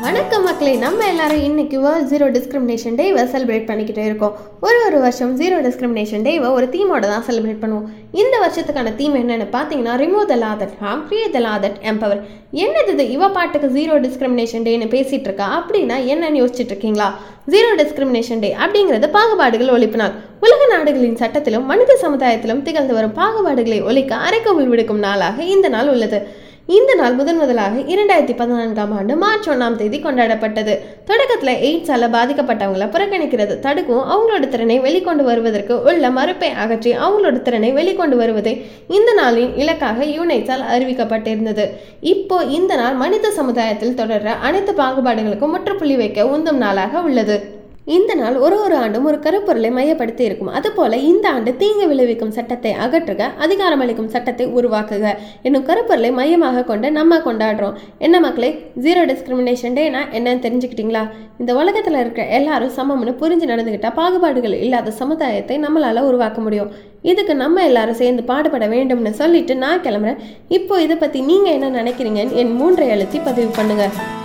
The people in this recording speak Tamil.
வணக்கம் மக்களே நம்ம எல்லாரும் இன்னைக்கு வேர்ல்ட் ஜீரோ டிஸ்கிரிமினேஷன் டேவை செலிப்ரேட் பண்ணிக்கிட்டே இருக்கோம் ஒரு ஒரு வருஷம் ஜீரோ டிஸ்கிரிமினேஷன் டேவை ஒரு தீமோட தான் செலிப்ரேட் பண்ணுவோம் இந்த வருஷத்துக்கான தீம் என்னன்னு பார்த்தீங்கன்னா remove the law that harm create the law that empower என்னது இது இவ பாட்டுக்கு ஜீரோ டிஸ்கிரிமினேஷன் டேன்னு பேசிட்டு இருக்கா அப்படின்னா என்னன்னு யோசிச்சுட்டு இருக்கீங்களா ஜீரோ டிஸ்கிரிமினேஷன் டே அப்படிங்கிறது பாகுபாடுகள் ஒழிப்பு நாள் உலக நாடுகளின் சட்டத்திலும் மனித சமுதாயத்திலும் திகழ்ந்து வரும் பாகுபாடுகளை ஒழிக்க அரைக்கோவில் விடுக்கும் நாளாக இந்த நாள் உள்ளது இந்த நாள் முதன் முதலாக இரண்டாயிரத்தி பதினான்காம் ஆண்டு மார்ச் ஒன்றாம் தேதி கொண்டாடப்பட்டது தொடக்கத்தில் எய்ட்ஸால் பாதிக்கப்பட்டவங்களை புறக்கணிக்கிறது தடுக்கும் அவங்களோட திறனை வெளிக்கொண்டு வருவதற்கு உள்ள மறுப்பை அகற்றி அவங்களோட திறனை வெளிக்கொண்டு வருவதே இந்த நாளின் இலக்காக யுனைட்ஸால் அறிவிக்கப்பட்டிருந்தது இப்போ இந்த நாள் மனித சமுதாயத்தில் தொடர்ற அனைத்து பாகுபாடுகளுக்கும் முற்றுப்புள்ளி வைக்க உந்தும் நாளாக உள்ளது இந்த நாள் ஒரு ஒரு ஆண்டும் ஒரு கருப்பொருளை மையப்படுத்தி இருக்கும் அதுபோல இந்த ஆண்டு தீங்கு விளைவிக்கும் சட்டத்தை அகற்றுக அதிகாரமளிக்கும் சட்டத்தை உருவாக்குக என்னும் கருப்பொருளை மையமாக கொண்டு நம்ம கொண்டாடுறோம் என்ன மக்களே ஜீரோ டிஸ்கிரிமினேஷன் டேனா என்னன்னு தெரிஞ்சுக்கிட்டீங்களா இந்த உலகத்தில் இருக்கிற எல்லாரும் சமம்னு புரிஞ்சு நடந்துக்கிட்டா பாகுபாடுகள் இல்லாத சமுதாயத்தை நம்மளால உருவாக்க முடியும் இதுக்கு நம்ம எல்லாரும் சேர்ந்து பாடுபட வேண்டும்னு சொல்லிட்டு நான் கிளம்புறேன் இப்போ இதை பற்றி நீங்கள் என்ன நினைக்கிறீங்கன்னு என் மூன்றை அழுத்தி பதிவு பண்ணுங்க